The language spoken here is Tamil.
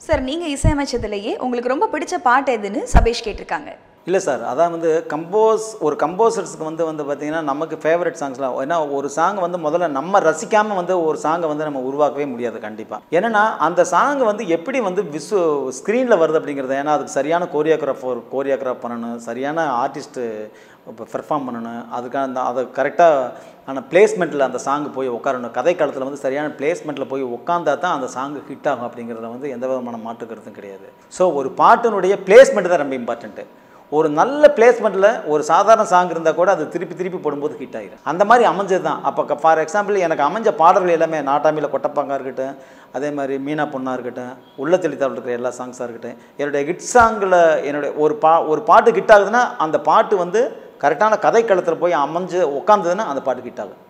சார் நீங்கள் இசையமைச்சதுலேயே உங்களுக்கு ரொம்ப பிடிச்ச பாட்டு எதுன்னு சபேஷ் கேட்டிருக்காங்க இல்லை சார் அதான் வந்து கம்போஸ் ஒரு கம்போசர்ஸுக்கு வந்து வந்து பார்த்திங்கன்னா நமக்கு ஃபேவரட் சாங்ஸ்லாம் ஏன்னா ஒரு சாங் வந்து முதல்ல நம்ம ரசிக்காமல் வந்து ஒரு சாங்கை வந்து நம்ம உருவாக்கவே முடியாது கண்டிப்பாக ஏன்னா அந்த சாங் வந்து எப்படி வந்து விசு ஸ்க்ரீனில் வருது அப்படிங்கிறது ஏன்னா அதுக்கு சரியான கோரியோகிராஃபர் கோரியோகிராஃப் பண்ணணும் சரியான ஆர்டிஸ்ட்டு இப்போ பெர்ஃபார்ம் பண்ணணும் அதுக்கான அந்த அதை கரெக்டாக ஆனால் பிளேஸ்மெண்ட்டில் அந்த சாங் போய் உட்காரணும் கதை காலத்தில் வந்து சரியான பிளேஸ்மெண்ட்டில் போய் உட்காந்தா தான் அந்த சாங் ஹிட் ஆகும் அப்படிங்கிறதுல வந்து எந்த விதமான மாற்று கருத்தும் கிடையாது ஸோ ஒரு பாட்டினுடைய பிளேஸ்மெண்ட் தான் ரொம்ப இம்பார்ட்டண்ட்டு ஒரு நல்ல பிளேஸ்மெண்ட்டில் ஒரு சாதாரண சாங் இருந்தால் கூட அது திருப்பி திருப்பி போடும்போது ஹிட் ஆகிடும் அந்த மாதிரி அமைஞ்சது தான் அப்போ ஃபார் எக்ஸாம்பிள் எனக்கு அமைஞ்ச பாடல்கள் எல்லாமே நாட்டாமியில் கொட்டப்பாங்கா இருக்கட்டும் அதே மாதிரி மீனா பொண்ணாக இருக்கட்டும் உள்ள தெளித்தாவில் இருக்கிற எல்லா சாங்ஸாக இருக்கட்டும் என்னுடைய ஹிட் சாங்கில் என்னுடைய ஒரு பா ஒரு பாட்டு ஹிட் ஆகுதுன்னா அந்த பாட்டு வந்து கரெக்டான கதை களத்தில் போய் அமைஞ்சு உட்காந்ததுன்னா அந்த பாட்டு ஹிட் ஆகும்